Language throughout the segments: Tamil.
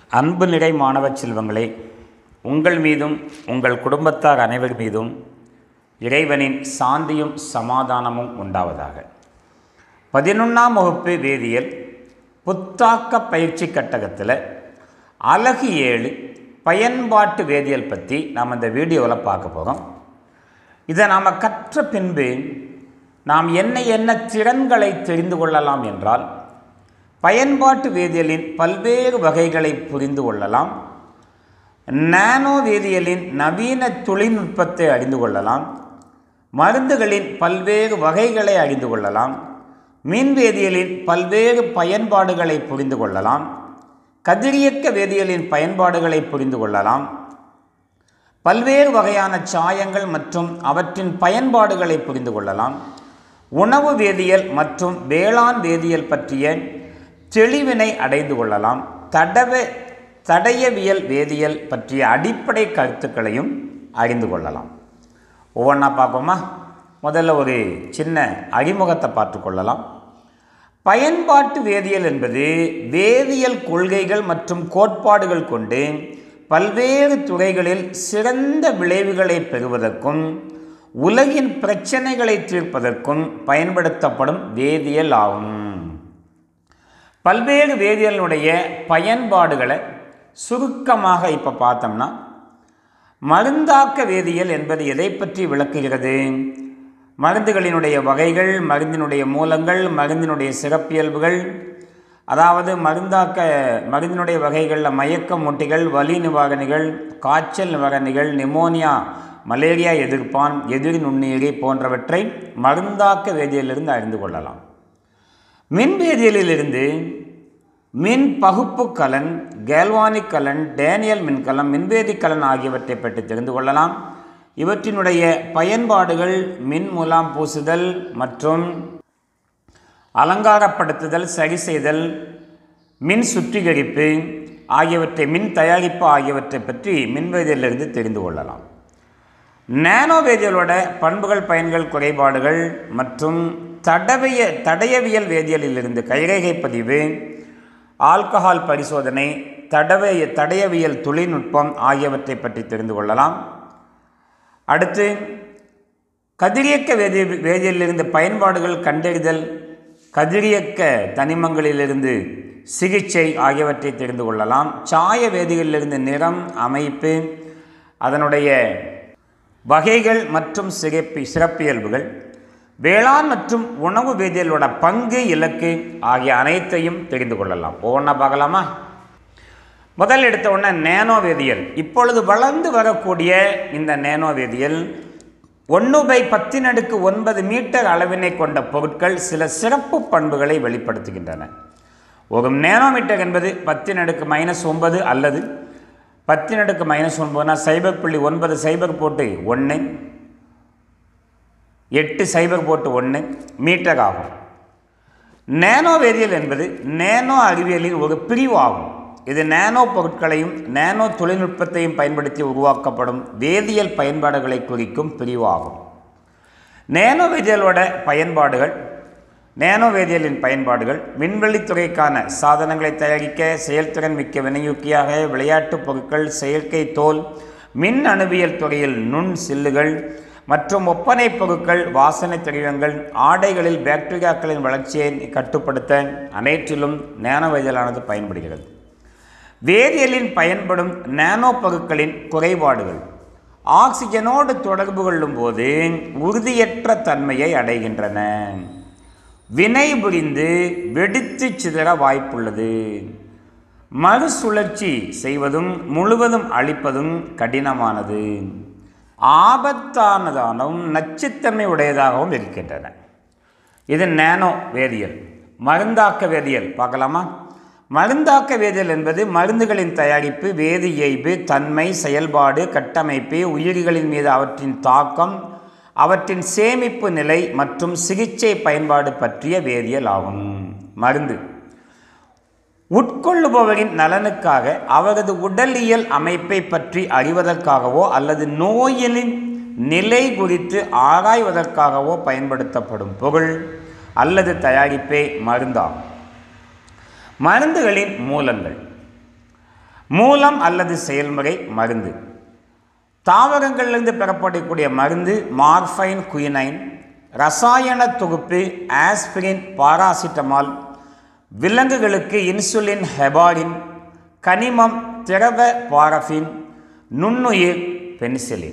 அன்பு நிறை மாணவ செல்வங்களே உங்கள் மீதும் உங்கள் குடும்பத்தார் அனைவர் மீதும் இறைவனின் சாந்தியும் சமாதானமும் உண்டாவதாக பதினொன்றாம் வகுப்பு வேதியியல் புத்தாக்க பயிற்சி கட்டகத்தில் அழகு ஏழு பயன்பாட்டு வேதியியல் பற்றி நாம் இந்த வீடியோவில் பார்க்க போகிறோம் இதை நாம் கற்ற பின்பு நாம் என்ன என்ன திறன்களை தெரிந்து கொள்ளலாம் என்றால் பயன்பாட்டு வேதியியலின் பல்வேறு வகைகளை புரிந்து கொள்ளலாம் நானோ வேதியியலின் நவீன தொழில்நுட்பத்தை அறிந்து கொள்ளலாம் மருந்துகளின் பல்வேறு வகைகளை அறிந்து கொள்ளலாம் மின் வேதியியலின் பல்வேறு பயன்பாடுகளை புரிந்து கொள்ளலாம் கதிரியக்க வேதியியலின் பயன்பாடுகளை புரிந்து கொள்ளலாம் பல்வேறு வகையான சாயங்கள் மற்றும் அவற்றின் பயன்பாடுகளை புரிந்து கொள்ளலாம் உணவு வேதியியல் மற்றும் வேளாண் வேதியியல் பற்றிய தெளிவினை அடைந்து கொள்ளலாம் தடவ தடயவியல் வேதியியல் பற்றிய அடிப்படை கருத்துக்களையும் அறிந்து கொள்ளலாம் ஒவ்வொன்றா பார்ப்போமா முதல்ல ஒரு சின்ன அறிமுகத்தை பார்த்து கொள்ளலாம் பயன்பாட்டு வேதியியல் என்பது வேதியியல் கொள்கைகள் மற்றும் கோட்பாடுகள் கொண்டு பல்வேறு துறைகளில் சிறந்த விளைவுகளை பெறுவதற்கும் உலகின் பிரச்சனைகளை தீர்ப்பதற்கும் பயன்படுத்தப்படும் வேதியியல் ஆகும் பல்வேறு வேதியியலுடைய பயன்பாடுகளை சுருக்கமாக இப்போ பார்த்தோம்னா மருந்தாக்க வேதியியல் என்பது எதை பற்றி விளக்குகிறது மருந்துகளினுடைய வகைகள் மருந்தினுடைய மூலங்கள் மருந்தினுடைய சிறப்பியல்புகள் அதாவது மருந்தாக்க மருந்தினுடைய வகைகளில் மயக்க மூட்டிகள் வலி நிவாரணிகள் காய்ச்சல் நிவாரணிகள் நிமோனியா மலேரியா எதிர்ப்பான் எதிர் நுண்ணுயிரி போன்றவற்றை மருந்தாக்க வேதியிலிருந்து அறிந்து கொள்ளலாம் மின் வேதியியலிலிருந்து மின் பகுப்பு கலன் கேல்வானிக் கலன் டேனியல் மின்கலம் மின்வேதி கலன் ஆகியவற்றை பற்றி தெரிந்து கொள்ளலாம் இவற்றினுடைய பயன்பாடுகள் மின் மூலம் பூசுதல் மற்றும் அலங்காரப்படுத்துதல் சரி செய்தல் மின் சுத்திகரிப்பு ஆகியவற்றை மின் தயாரிப்பு ஆகியவற்றை பற்றி மின்வேதியிலிருந்து தெரிந்து கொள்ளலாம் நானோ வேதியியலோட பண்புகள் பயன்கள் குறைபாடுகள் மற்றும் தடவிய தடயவியல் வேதியியலிலிருந்து கைரேகை பதிவு ஆல்கஹால் பரிசோதனை தடவைய தடயவியல் தொழில்நுட்பம் ஆகியவற்றை பற்றி தெரிந்து கொள்ளலாம் அடுத்து கதிரியக்க வேதி வேதியிலிருந்து பயன்பாடுகள் கண்டறிதல் கதிரியக்க தனிமங்களிலிருந்து சிகிச்சை ஆகியவற்றை தெரிந்து கொள்ளலாம் சாய வேதியிலிருந்து நிறம் அமைப்பு அதனுடைய வகைகள் மற்றும் சிறப்பி சிறப்பியல்புகள் வேளாண் மற்றும் உணவு வேதியியலோட பங்கு இலக்கு ஆகிய அனைத்தையும் தெரிந்து கொள்ளலாம் ஒவ்வொன்றா பார்க்கலாமா முதல் எடுத்த உடனே நேனோ வேதியியல் இப்பொழுது வளர்ந்து வரக்கூடிய இந்த நேனோ வேதியியல் ஒன்று பை பத்தின் அடுக்கு ஒன்பது மீட்டர் அளவினை கொண்ட பொருட்கள் சில சிறப்பு பண்புகளை வெளிப்படுத்துகின்றன ஒரு நேனோமீட்டர் என்பது பத்தின் அடுக்கு மைனஸ் ஒன்பது அல்லது பத்தின் அடுக்கு மைனஸ் ஒன்பதுனா சைபர் புள்ளி ஒன்பது சைபர் போட்டு ஒன்று எட்டு சைபர் போட்டு ஒன்று மீட்டர் ஆகும் நேனோ வேதியியல் என்பது நேனோ அறிவியலின் ஒரு பிரிவு ஆகும் இது நேனோ பொருட்களையும் நேனோ தொழில்நுட்பத்தையும் பயன்படுத்தி உருவாக்கப்படும் வேதியியல் பயன்பாடுகளை குறிக்கும் பிரிவு ஆகும் நேனோ வேதியியலோட பயன்பாடுகள் நேனோ வேதியியலின் பயன்பாடுகள் விண்வெளித்துறைக்கான சாதனங்களை தயாரிக்க செயல்திறன் மிக்க வினையூக்கியாக விளையாட்டுப் பொருட்கள் செயற்கை தோல் மின் அணுவியல் துறையில் நுண் சில்லுகள் மற்றும் ஒப்பனை பொருட்கள் வாசனை திரவியங்கள் ஆடைகளில் பாக்டீரியாக்களின் வளர்ச்சியை கட்டுப்படுத்த அனைத்திலும் நேனோ வேதியியலானது பயன்படுகிறது வேதியியலின் பயன்படும் நானோ பொருட்களின் குறைபாடுகள் ஆக்சிஜனோடு தொடர்பு கொள்ளும் போது உறுதியற்ற தன்மையை அடைகின்றன வினை புரிந்து வெடித்து சிதற வாய்ப்புள்ளது மறுசுழற்சி செய்வதும் முழுவதும் அழிப்பதும் கடினமானது ஆபத்தானதாகவும் நச்சுத்தன்மை உடையதாகவும் இருக்கின்றன இது நேனோ வேதியியல் மருந்தாக்க வேதியியல் பார்க்கலாமா மருந்தாக்க வேதியியல் என்பது மருந்துகளின் தயாரிப்பு வேதி இயைபு தன்மை செயல்பாடு கட்டமைப்பு உயிரிகளின் மீது அவற்றின் தாக்கம் அவற்றின் சேமிப்பு நிலை மற்றும் சிகிச்சை பயன்பாடு பற்றிய வேதியியல் ஆகும் மருந்து உட்கொள்ளுபவரின் நலனுக்காக அவரது உடலியல் அமைப்பை பற்றி அறிவதற்காகவோ அல்லது நோயிலின் நிலை குறித்து ஆராய்வதற்காகவோ பயன்படுத்தப்படும் பொருள் அல்லது தயாரிப்பே மருந்தாகும் மருந்துகளின் மூலங்கள் மூலம் அல்லது செயல்முறை மருந்து தாவரங்களிலிருந்து பெறப்படக்கூடிய மருந்து மார்ஃபைன் குயினைன் ரசாயன தொகுப்பு ஆஸ்பிரின் பாராசிட்டமால் விலங்குகளுக்கு இன்சுலின் ஹெபாரின் கனிமம் திரவ பாரஃபின் நுண்ணுயிர் பெனிசிலின்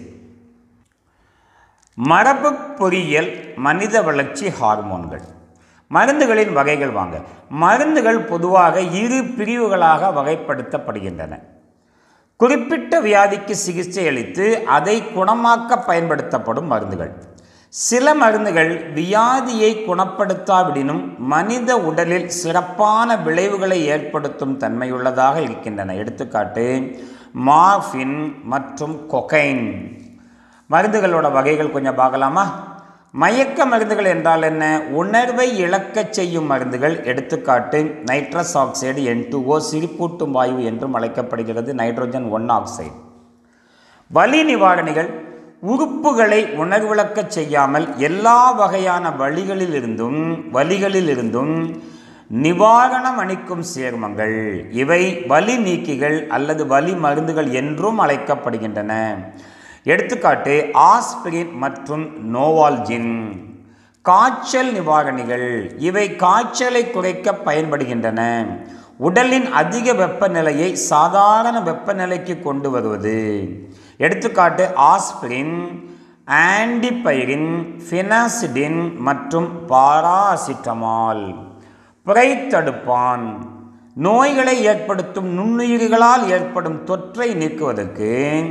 மரபு பொறியியல் மனித வளர்ச்சி ஹார்மோன்கள் மருந்துகளின் வகைகள் வாங்க மருந்துகள் பொதுவாக இரு பிரிவுகளாக வகைப்படுத்தப்படுகின்றன குறிப்பிட்ட வியாதிக்கு சிகிச்சை அளித்து அதை குணமாக்க பயன்படுத்தப்படும் மருந்துகள் சில மருந்துகள் வியாதியை குணப்படுத்தாவிடினும் மனித உடலில் சிறப்பான விளைவுகளை ஏற்படுத்தும் தன்மையுள்ளதாக இருக்கின்றன எடுத்துக்காட்டு மார்பின் மற்றும் கொகைன் மருந்துகளோட வகைகள் கொஞ்சம் பார்க்கலாமா மயக்க மருந்துகள் என்றால் என்ன உணர்வை இழக்கச் செய்யும் மருந்துகள் எடுத்துக்காட்டு நைட்ரஸ் ஆக்சைடு என் டூஓ சிரிப்பூட்டும் வாயு என்றும் அழைக்கப்படுகிறது நைட்ரோஜன் ஒன் ஆக்சைடு வலி நிவாரணிகள் உறுப்புகளை உணர்விழக்கச் செய்யாமல் எல்லா வகையான வழிகளிலிருந்தும் வலிகளிலிருந்தும் நிவாரணம் அளிக்கும் சேர்மங்கள் இவை வலி நீக்கிகள் அல்லது வலி மருந்துகள் என்றும் அழைக்கப்படுகின்றன எடுத்துக்காட்டு ஆஸ்பிரின் மற்றும் நோவால்ஜின் காய்ச்சல் நிவாரணிகள் இவை காய்ச்சலை குறைக்க பயன்படுகின்றன உடலின் அதிக வெப்பநிலையை சாதாரண வெப்பநிலைக்கு கொண்டு வருவது எடுத்துக்காட்டு ஆஸ்பிரின் ஆன்டிபைரின் ஃபினாசிடின் மற்றும் பாராசிட்டமால் புரைத்தடுப்பான் நோய்களை ஏற்படுத்தும் நுண்ணுயிரிகளால் ஏற்படும் தொற்றை நீக்குவதற்கு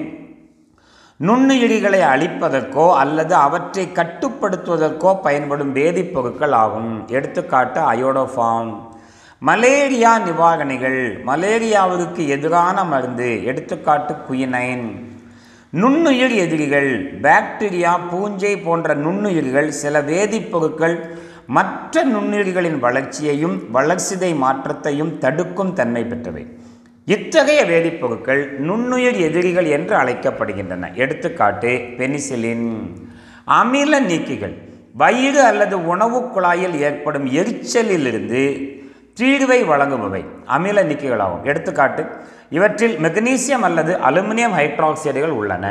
நுண்ணுயிரிகளை அழிப்பதற்கோ அல்லது அவற்றை கட்டுப்படுத்துவதற்கோ பயன்படும் வேதிப்பொருட்கள் ஆகும் எடுத்துக்காட்டு அயோடோஃபார்ம் மலேரியா நிவாரணிகள் மலேரியாவிற்கு எதிரான மருந்து எடுத்துக்காட்டு குயினைன் நுண்ணுயிர் எதிரிகள் பாக்டீரியா பூஞ்சை போன்ற நுண்ணுயிர்கள் சில வேதிப்பொருட்கள் மற்ற நுண்ணுயிர்களின் வளர்ச்சியையும் வளர்சிதை மாற்றத்தையும் தடுக்கும் தன்மை பெற்றவை இத்தகைய வேதிப்பொருட்கள் நுண்ணுயிர் எதிரிகள் என்று அழைக்கப்படுகின்றன எடுத்துக்காட்டு பெனிசிலின் அமில நீக்கிகள் வயிறு அல்லது உணவுக் குழாயில் ஏற்படும் எரிச்சலிலிருந்து தீர்வை வழங்குபவை அமில நீக்கிகளாகும் எடுத்துக்காட்டு இவற்றில் மெக்னீசியம் அல்லது அலுமினியம் ஹைட்ராக்சைடுகள் உள்ளன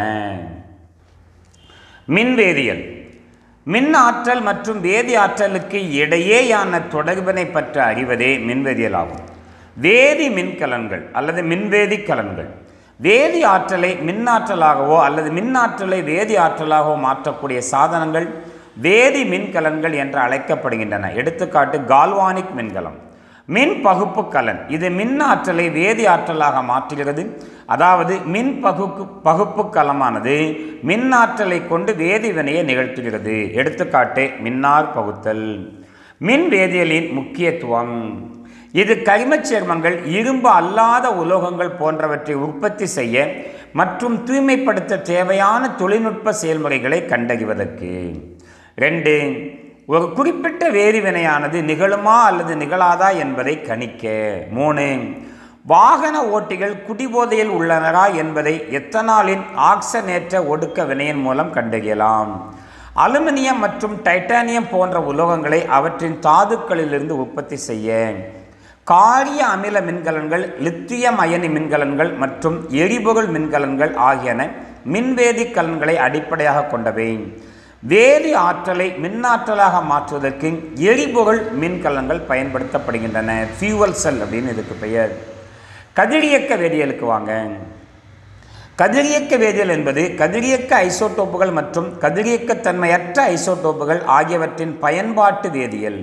மின்வேதியியல் மின் ஆற்றல் மற்றும் வேதி ஆற்றலுக்கு இடையேயான தொடர்பினை பற்றி அறிவதே மின்வேதியியல் ஆகும் வேதி மின்கலன்கள் அல்லது மின்வேதி கலன்கள் வேதி ஆற்றலை மின்னாற்றலாகவோ அல்லது மின்னாற்றலை வேதி ஆற்றலாகவோ மாற்றக்கூடிய சாதனங்கள் வேதி மின்கலன்கள் என்று அழைக்கப்படுகின்றன எடுத்துக்காட்டு கால்வானிக் மின்கலம் மின் பகுப்பு கலன் இது மின் ஆற்றலை வேதி ஆற்றலாக மாற்றுகிறது அதாவது மின் பகுப்பு பகுப்பு கலமானது மின் ஆற்றலை கொண்டு வேதி வினையை நிகழ்த்துகிறது எடுத்துக்காட்டு மின்னார் பகுத்தல் மின் வேதியியலின் முக்கியத்துவம் இது கரிமச் சேர்மங்கள் இரும்பு அல்லாத உலோகங்கள் போன்றவற்றை உற்பத்தி செய்ய மற்றும் தூய்மைப்படுத்த தேவையான தொழில்நுட்ப செயல்முறைகளை கண்டறிவதற்கு ரெண்டு ஒரு குறிப்பிட்ட வேதி வினையானது நிகழுமா அல்லது நிகழாதா என்பதை கணிக்க மூணு வாகன ஓட்டிகள் குடிபோதையில் உள்ளனரா என்பதை எத்தனாலின் ஆக்சனேற்ற ஒடுக்க வினையின் மூலம் கண்டறியலாம் அலுமினியம் மற்றும் டைட்டானியம் போன்ற உலோகங்களை அவற்றின் தாதுக்களிலிருந்து உற்பத்தி செய்ய காரிய அமில மின்கலன்கள் லித்தியம் அயனி மின்கலன்கள் மற்றும் எரிபொருள் மின்கலன்கள் ஆகியன மின்வேதி கலன்களை அடிப்படையாக கொண்டவை வேதி ஆற்றலை மின்னாற்றலாக மாற்றுவதற்கு எரிபொருள் மின்கலன்கள் பயன்படுத்தப்படுகின்றன ஃபியூவல் செல் அப்படின்னு இதுக்கு பெயர் கதிரியக்க வேதியியலுக்கு வாங்க கதிரியக்க வேதியியல் என்பது கதிரியக்க ஐசோடோப்புகள் மற்றும் கதிரியக்கத்தன்மையற்ற ஐசோடோப்புகள் ஆகியவற்றின் பயன்பாட்டு வேதியியல்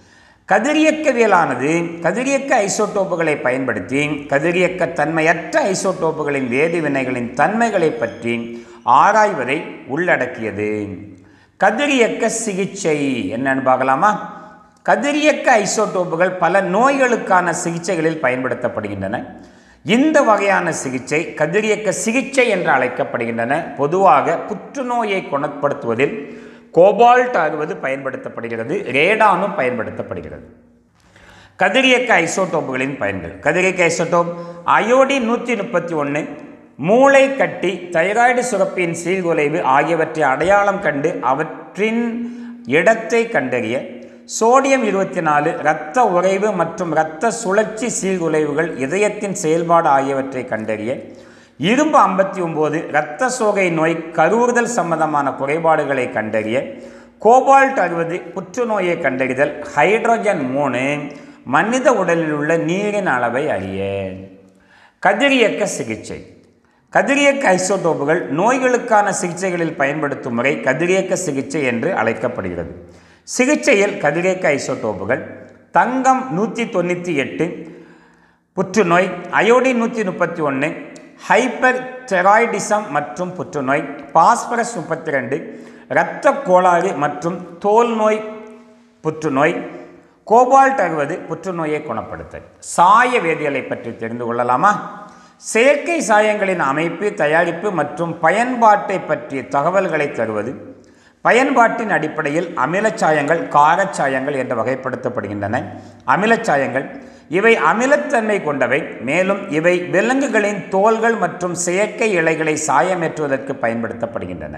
கதிரியக்கவியலானது கதிரியக்க ஐசோடோப்புகளை பயன்படுத்தி கதிரியக்க தன்மையற்ற ஐசோடோப்புகளின் வேதி வினைகளின் தன்மைகளை பற்றி ஆராய்வதை உள்ளடக்கியது கதிரியக்க சிகிச்சை என்னன்னு பார்க்கலாமா கதிரியக்க ஐசோடோப்புகள் பல நோய்களுக்கான சிகிச்சைகளில் பயன்படுத்தப்படுகின்றன இந்த வகையான சிகிச்சை கதிரியக்க சிகிச்சை என்று அழைக்கப்படுகின்றன பொதுவாக புற்றுநோயை குணப்படுத்துவதில் கோபால்ட் அறுபது பயன்படுத்தப்படுகிறது ரேடானும் பயன்படுத்தப்படுகிறது கதிரியக்க ஐசோடோப்புகளின் பயன்கள் கதிரியக்க ஐசோடோப் அயோடின் நூற்றி முப்பத்தி ஒன்று மூளை கட்டி தைராய்டு சுரப்பின் சீர்குலைவு ஆகியவற்றை அடையாளம் கண்டு அவற்றின் இடத்தை கண்டறிய சோடியம் இருபத்தி நாலு இரத்த உறைவு மற்றும் இரத்த சுழற்சி சீர்குலைவுகள் இதயத்தின் செயல்பாடு ஆகியவற்றை கண்டறிய இரும்பு ஐம்பத்தி ஒம்பது இரத்த சோகை நோய் கருவுறுதல் சம்பந்தமான குறைபாடுகளை கண்டறிய கோபால்ட் அறுபது புற்றுநோயை கண்டறிதல் ஹைட்ரஜன் மூணு மனித உடலில் உள்ள நீரின் அளவை அறிய கதிரியக்க சிகிச்சை கதிரியக்க ஐசோடோப்புகள் நோய்களுக்கான சிகிச்சைகளில் பயன்படுத்தும் முறை கதிரியக்க சிகிச்சை என்று அழைக்கப்படுகிறது சிகிச்சையில் கதிரியக்க ஐசோடோப்புகள் தங்கம் நூற்றி தொண்ணூற்றி எட்டு புற்றுநோய் அயோடின் நூற்றி முப்பத்தி ஒன்று ஹைப்பர் தெராய்டிசம் மற்றும் புற்றுநோய் பாஸ்பரஸ் முப்பத்தி ரெண்டு இரத்த கோளாறு மற்றும் தோல் நோய் புற்றுநோய் கோபால்ட் அறுபது புற்றுநோயை குணப்படுத்தல் சாய வேதியியலை பற்றி தெரிந்து கொள்ளலாமா செயற்கை சாயங்களின் அமைப்பு தயாரிப்பு மற்றும் பயன்பாட்டை பற்றிய தகவல்களை தருவது பயன்பாட்டின் அடிப்படையில் அமிலச்சாயங்கள் காரச்சாயங்கள் என்று வகைப்படுத்தப்படுகின்றன அமிலச்சாயங்கள் இவை அமிலத்தன்மை கொண்டவை மேலும் இவை விலங்குகளின் தோல்கள் மற்றும் செயற்கை இலைகளை சாயமேற்றுவதற்கு பயன்படுத்தப்படுகின்றன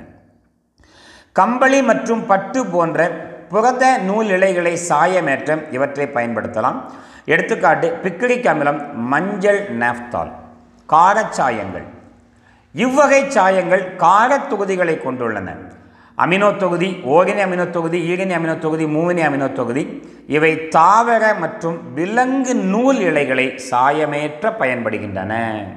கம்பளி மற்றும் பட்டு போன்ற புரத நூல் இலைகளை சாயமேற்ற இவற்றை பயன்படுத்தலாம் எடுத்துக்காட்டு பிக்ரிக் அமிலம் மஞ்சள் நாப்தால் காரச்சாயங்கள் இவ்வகை சாயங்கள் காரத் தொகுதிகளை கொண்டுள்ளன அமினோ தொகுதி ஓரினி அமினோ தொகுதி ஈரினி அமினோ தொகுதி மூவினி அமினோ தொகுதி இவை தாவர மற்றும் விலங்கு நூல் இலைகளை சாயமேற்ற பயன்படுகின்றன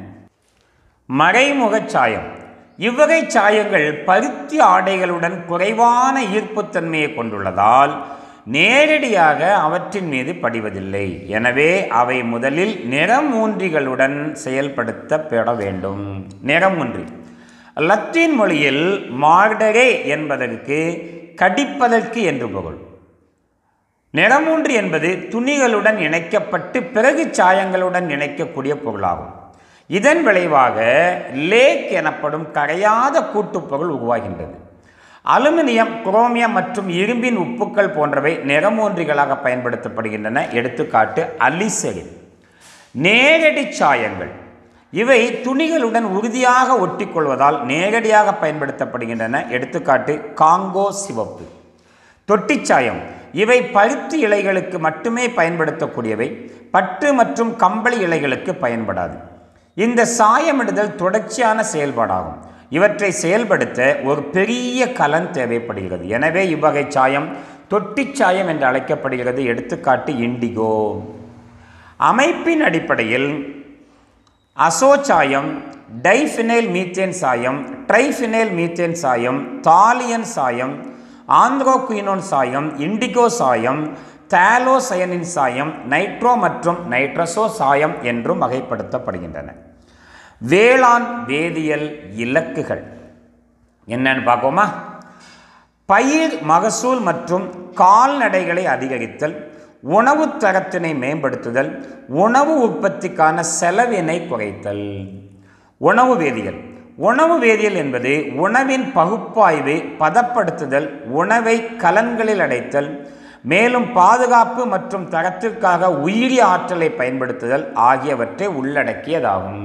மறைமுகச் சாயம் இவ்வகை சாயங்கள் பருத்தி ஆடைகளுடன் குறைவான ஈர்ப்புத்தன்மையை கொண்டுள்ளதால் நேரடியாக அவற்றின் மீது படிவதில்லை எனவே அவை முதலில் நிறமூன்றிகளுடன் செயல்படுத்தப்பட வேண்டும் நிறமூன்றி லத்தீன் மொழியில் மார்டரே என்பதற்கு கடிப்பதற்கு என்று பொருள் நிறமூன்று என்பது துணிகளுடன் இணைக்கப்பட்டு பிறகு சாயங்களுடன் இணைக்கக்கூடிய பொருளாகும் இதன் விளைவாக லேக் எனப்படும் கரையாத கூட்டுப்பொருள் உருவாகின்றது அலுமினியம் குரோமியம் மற்றும் இரும்பின் உப்புக்கள் போன்றவை நிறமூன்றிகளாக பயன்படுத்தப்படுகின்றன எடுத்துக்காட்டு அலிசரின் நேரடி சாயங்கள் இவை துணிகளுடன் உறுதியாக ஒட்டிக்கொள்வதால் நேரடியாக பயன்படுத்தப்படுகின்றன எடுத்துக்காட்டு காங்கோ சிவப்பு தொட்டிச்சாயம் இவை பருத்தி இலைகளுக்கு மட்டுமே பயன்படுத்தக்கூடியவை பட்டு மற்றும் கம்பளி இலைகளுக்கு பயன்படாது இந்த சாயமிடுதல் தொடர்ச்சியான செயல்பாடாகும் இவற்றை செயல்படுத்த ஒரு பெரிய கலன் தேவைப்படுகிறது எனவே இவ்வகை சாயம் தொட்டிச்சாயம் என்று அழைக்கப்படுகிறது எடுத்துக்காட்டு இண்டிகோ அமைப்பின் அடிப்படையில் அசோச்சாயம் டைஃபினைல் மீத்தேன் சாயம் ட்ரைஃபினைல் மீத்தேன் சாயம் தாலியன் சாயம் ஆந்த்ரோகுயினோன் சாயம் இண்டிகோ சாயம் தாலோசயனின் சாயம் நைட்ரோ மற்றும் நைட்ரசோ சாயம் என்றும் வகைப்படுத்தப்படுகின்றன வேளாண் வேதியியல் இலக்குகள் என்னன்னு பார்ப்போமா பயிர் மகசூல் மற்றும் கால்நடைகளை அதிகரித்தல் உணவு தரத்தினை மேம்படுத்துதல் உணவு உற்பத்திக்கான செலவினை குறைத்தல் உணவு வேதியியல் உணவு வேதியியல் என்பது உணவின் பகுப்பாய்வு பதப்படுத்துதல் உணவை கலன்களில் அடைத்தல் மேலும் பாதுகாப்பு மற்றும் தரத்திற்காக உயிரி ஆற்றலை பயன்படுத்துதல் ஆகியவற்றை உள்ளடக்கியதாகும்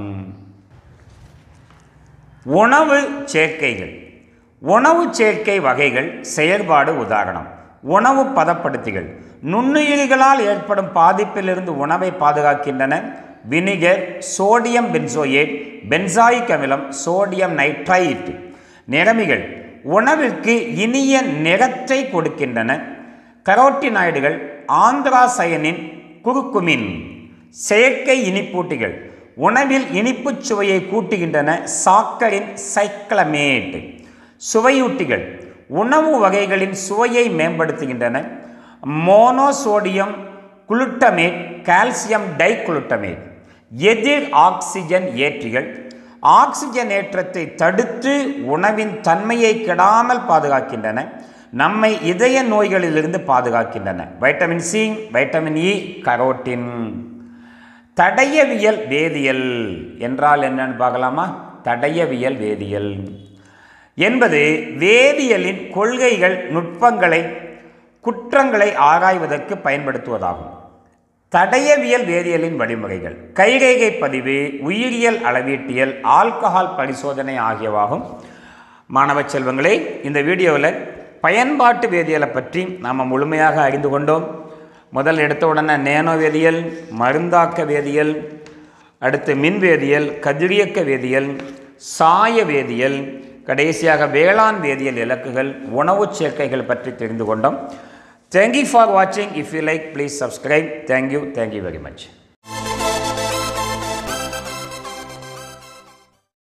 உணவு சேர்க்கைகள் உணவு சேர்க்கை வகைகள் செயல்பாடு உதாரணம் உணவு பதப்படுத்திகள் நுண்ணுயிரிகளால் ஏற்படும் பாதிப்பிலிருந்து உணவை பாதுகாக்கின்றன வினிகர் சோடியம் பென்சோயேட் பென்சாயிக் அமிலம் சோடியம் நைட்ரைட் நிறமிகள் உணவிற்கு இனிய நிறத்தை கொடுக்கின்றன கரோட்டினாய்டுகள் ஆந்திராசயனின் குறுக்குமின் செயற்கை இனிப்பூட்டிகள் உணவில் இனிப்புச் சுவையை கூட்டுகின்றன சாக்கரின் சைக்ளமேட் சுவையூட்டிகள் உணவு வகைகளின் சுவையை மேம்படுத்துகின்றன மோனோசோடியம் குளுட்டமேட் கால்சியம் டைகுளுட்டமேட் எதிர் ஆக்சிஜன் ஏற்றிகள் ஆக்சிஜன் ஏற்றத்தை தடுத்து உணவின் தன்மையை கெடாமல் பாதுகாக்கின்றன நம்மை இதய நோய்களிலிருந்து பாதுகாக்கின்றன vitamin C vitamin E carotene தடயவியல் வேதியியல் என்றால் என்னன்னு பார்க்கலாமா தடயவியல் வேதியியல் என்பது வேதியியலின் கொள்கைகள் நுட்பங்களை குற்றங்களை ஆராய்வதற்கு பயன்படுத்துவதாகும் தடயவியல் வேதியியலின் வழிமுறைகள் கைரேகை பதிவு உயிரியல் அளவீட்டியல் ஆல்கஹால் பரிசோதனை ஆகியவாகும் மாணவ செல்வங்களே இந்த வீடியோவில் பயன்பாட்டு வேதியியலை பற்றி நாம் முழுமையாக அறிந்து கொண்டோம் முதல் எடுத்த உடனே நேனோ வேதியியல் மருந்தாக்க வேதியியல் அடுத்து மின் வேதியியல் கதிரியக்க வேதியியல் சாய வேதியியல் கடைசியாக வேளாண் வேதியியல் இலக்குகள் உணவுச் சேர்க்கைகள் பற்றி தெரிந்து கொண்டோம் தேங்க்யூ ஃபார் வாட்சிங் if you like please subscribe thank you thank you very much